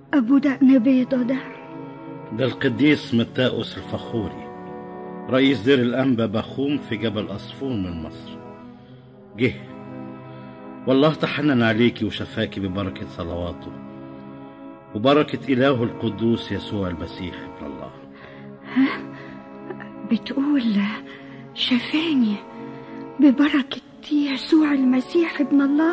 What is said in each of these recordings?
أبو دقن بيضة ده ده القديس متاؤس الفخوري رئيس دير الأنبا بخوم في جبل أصفون من مصر جه والله تحنن عليكي وشفاكي ببركة صلواته وبركة إله القدوس يسوع المسيح ابن الله بتقول شفاني ببركة يسوع المسيح ابن الله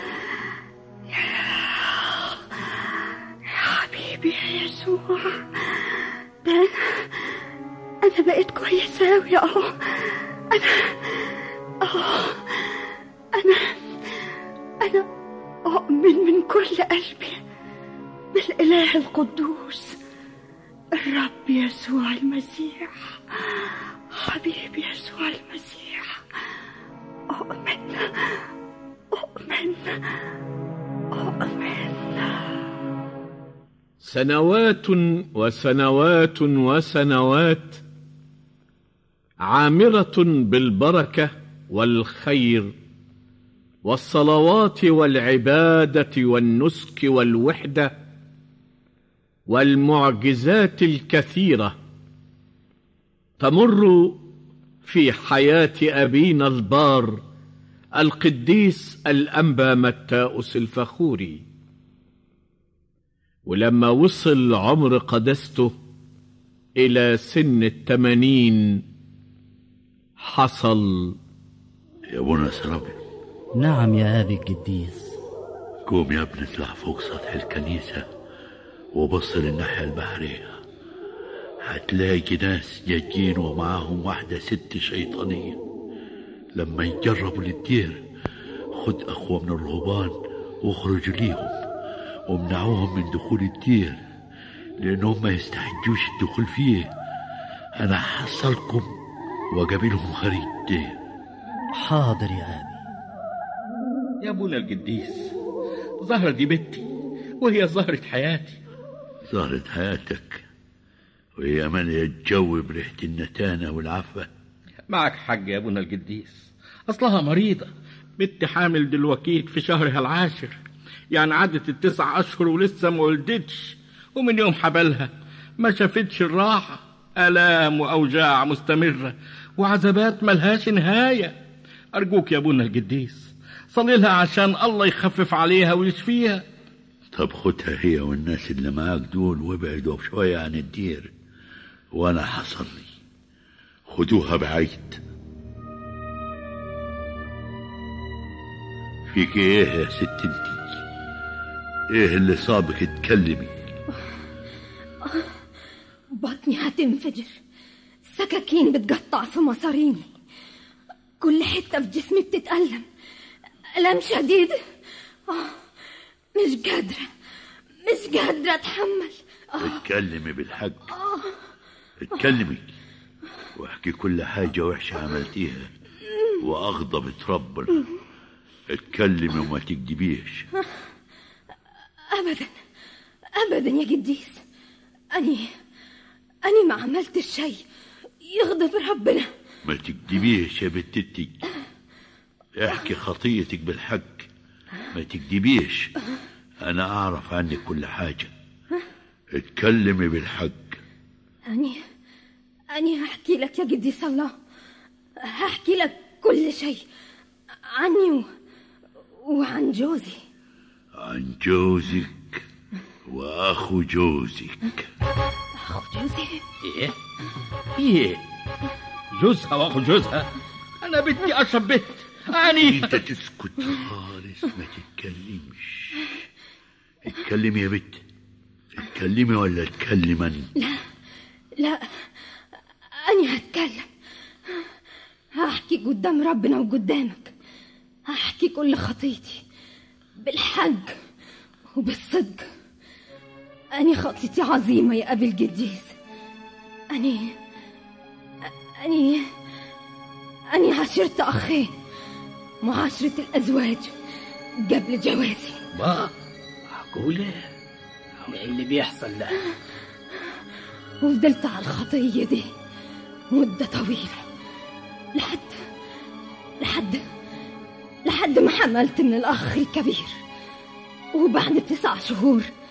يا حبيبي يا يسوع ده أنا أنا بقيت كويسة أوي أهو أنا أهو أنا أنا أؤمن من كل قلبي بالإله القدوس الرب يسوع المسيح حبيبي يسوع المسيح أؤمن أؤمن أؤمن سنوات وسنوات وسنوات عامرة بالبركة والخير والصلوات والعبادة والنسك والوحدة والمعجزات الكثيرة تمر في حياة أبينا البار القديس الأنبا متاؤس الفخوري ولما وصل عمر قدسته إلى سن التمانين حصل يا ابونا سرابي نعم يا أبي القديس قوم يا ابني اطلع فوق سطح الكنيسة وبص للناحية البحرية هتلاقي ناس جايين ومعاهم واحدة ست شيطانية لما يجربوا للدير خد أخوة من الرهبان واخرج ليهم وامنعوهم من دخول الدير لأنهم ما يستحجوش الدخول فيه أنا حصلكم وقابلهم خارج الدير حاضر يا أبي يا ابونا القديس زهرة دي بنتي وهي زهرة حياتي زهرة حياتك وهي مالية الجو بريحة النتانة والعفة معك حق يا ابونا القديس اصلها مريضة بنتي حامل دلوقتي في شهرها العاشر يعني عدت التسع اشهر ولسه ما ولدتش ومن يوم حبلها ما شافتش الراحة آلام وأوجاع مستمرة وعذابات ملهاش نهاية أرجوك يا أبونا القديس صلي لها عشان الله يخفف عليها ويشفيها طب خدها هي والناس اللي معاك دول وابعدوا شوية عن الدير وأنا حصلي خدوها بعيد فيك ايه يا ست انتي ايه اللي صابك اتكلمي بطني هتنفجر سكاكين بتقطع في مصاريني كل حتة في جسمي بتتألم ألم شديد آه، مش قادرة مش قادرة أتحمل آه، اتكلمي بالحق اتكلمي واحكي كل حاجة وحشة عملتيها وأغضبت ربنا اتكلمي وما تكذبيش أبدا أبدا يا قديس أني أني ما عملتش شيء يغضب ربنا ما تكذبيش يا بنتتي احكي خطيتك بالحق ما تكذبيش أنا أعرف عنك كل حاجة اتكلمي بالحق أني أني هحكي لك يا قديس الله هحكي لك كل شيء عني و... وعن جوزي عن جوزك وأخو جوزك أخو جوزي إيه؟ في إيه؟ جوزها وأخو جوزها أنا بدي أشرب بيت أني انت تسكت خالص ما تتكلمش اتكلمي يا بنت اتكلمي ولا اتكلم انا لا أني هتكلم هحكي قدام ربنا وقدامك هحكي كل خطيتي بالحق وبالصدق أني خطيتي عظيمة يا أبي القديس أني أني أني عاشرت أخين معاشرة الأزواج قبل جوازي ما معقولة إيه اللي بيحصل ده وفضلت على الخطية دي مدة طويلة لحد لحد لحد ما حملت من الأخ الكبير وبعد تسع شهور